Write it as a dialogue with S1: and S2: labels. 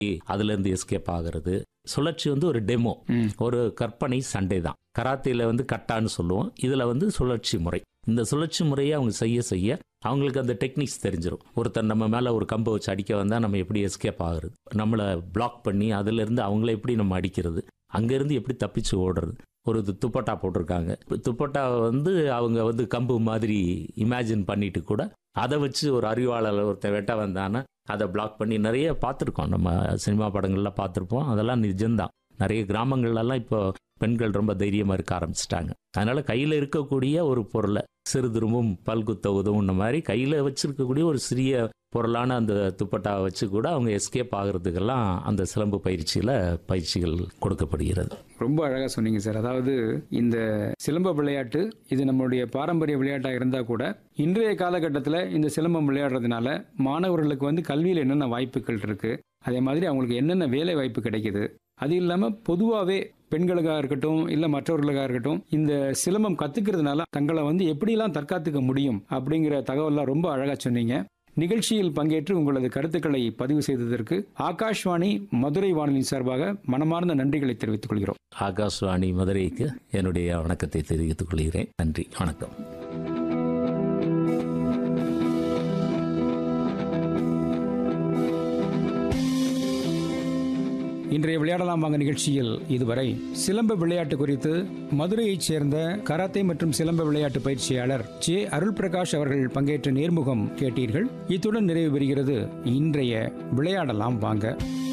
S1: அதுல இருந்து எஸ்கேப் ஆகிறது சுழற்சி வந்து ஒரு டெமோ
S2: ம்.
S1: ஒரு கற்பனை சண்டை தான் கராத்தேல வந்து கட்டான்னு சொல்லுவோம் இதுல வந்து சுழற்சி முறை இந்த சுழற்சி முறையை அவங்க செய்ய செய்ய அவங்களுக்கு அந்த டெக்னிக்ஸ் தெரிஞ்சிடும் ஒருத்தர் நம்ம மேல ஒரு கம்பை வச்சு அடிக்க வந்தா நம்ம எப்படி எஸ்கேப் ஆகுறது நம்மளை பிளாக் பண்ணி அதுல இருந்து அவங்கள எப்படி நம்ம அடிக்கிறது அங்க இருந்து எப்படி தப்பிச்சு ஓடுறது ஒரு து- துப்பட்டா போட்டிருக்காங்க துப்பட்டா வந்து அவங்க வந்து கம்பு மாதிரி இமேஜின் பண்ணிட்டு கூட அதை வச்சு ஒரு அறிவாளர் ஒருத்தன் வெட்ட வந்தானா அதை பிளாக் பண்ணி நிறைய பார்த்துருக்கோம் நம்ம சினிமா படங்கள்ல பார்த்துருப்போம் அதெல்லாம் நிஜம்தான் நிறைய கிராமங்கள்லாம் இப்போ பெண்கள் ரொம்ப தைரியமா இருக்க ஆரம்பிச்சிட்டாங்க அதனால கையில இருக்கக்கூடிய ஒரு பொருளை சிறு திரும்பும் பல்குத்த உதவுன மாதிரி கையில வச்சிருக்கக்கூடிய ஒரு சிறிய பொருளான அந்த துப்பட்டாவை வச்சு கூட அவங்க எஸ்கேப் ஆகுறதுக்கெல்லாம் அந்த சிலம்பு பயிற்சியில பயிற்சிகள் கொடுக்கப்படுகிறது
S2: ரொம்ப அழகா சொன்னீங்க சார் அதாவது இந்த சிலம்ப விளையாட்டு இது நம்மளுடைய பாரம்பரிய விளையாட்டா இருந்தா கூட இன்றைய காலகட்டத்தில் இந்த சிலம்பம் விளையாடுறதுனால மாணவர்களுக்கு வந்து கல்வியில் என்னென்ன வாய்ப்புகள் இருக்கு அதே மாதிரி அவங்களுக்கு என்னென்ன வேலை வாய்ப்பு கிடைக்குது அது இல்லாமல் பொதுவாகவே பெண்களுக்காக இருக்கட்டும் இல்லை மற்றவர்களுக்காக இருக்கட்டும் இந்த சிலம்பம் கத்துக்கிறதுனால தங்களை வந்து எப்படிலாம் தற்காத்துக்க முடியும் அப்படிங்கிற தகவல்லாம் ரொம்ப அழகா சொன்னீங்க நிகழ்ச்சியில் பங்கேற்று உங்களது கருத்துக்களை பதிவு செய்ததற்கு ஆகாஷ்வாணி மதுரை வானொலி சார்பாக மனமார்ந்த நன்றிகளை தெரிவித்துக் கொள்கிறோம்
S1: ஆகாஷ்வாணி மதுரைக்கு என்னுடைய வணக்கத்தை தெரிவித்துக் கொள்கிறேன் நன்றி வணக்கம்
S2: இன்றைய விளையாடலாம் வாங்க நிகழ்ச்சியில் இதுவரை சிலம்ப விளையாட்டு குறித்து மதுரையைச் சேர்ந்த கராத்தே மற்றும் சிலம்ப விளையாட்டு பயிற்சியாளர் ஜே அருள் பிரகாஷ் அவர்கள் பங்கேற்ற நேர்முகம் கேட்டீர்கள் இத்துடன் நிறைவு பெறுகிறது இன்றைய விளையாடலாம் வாங்க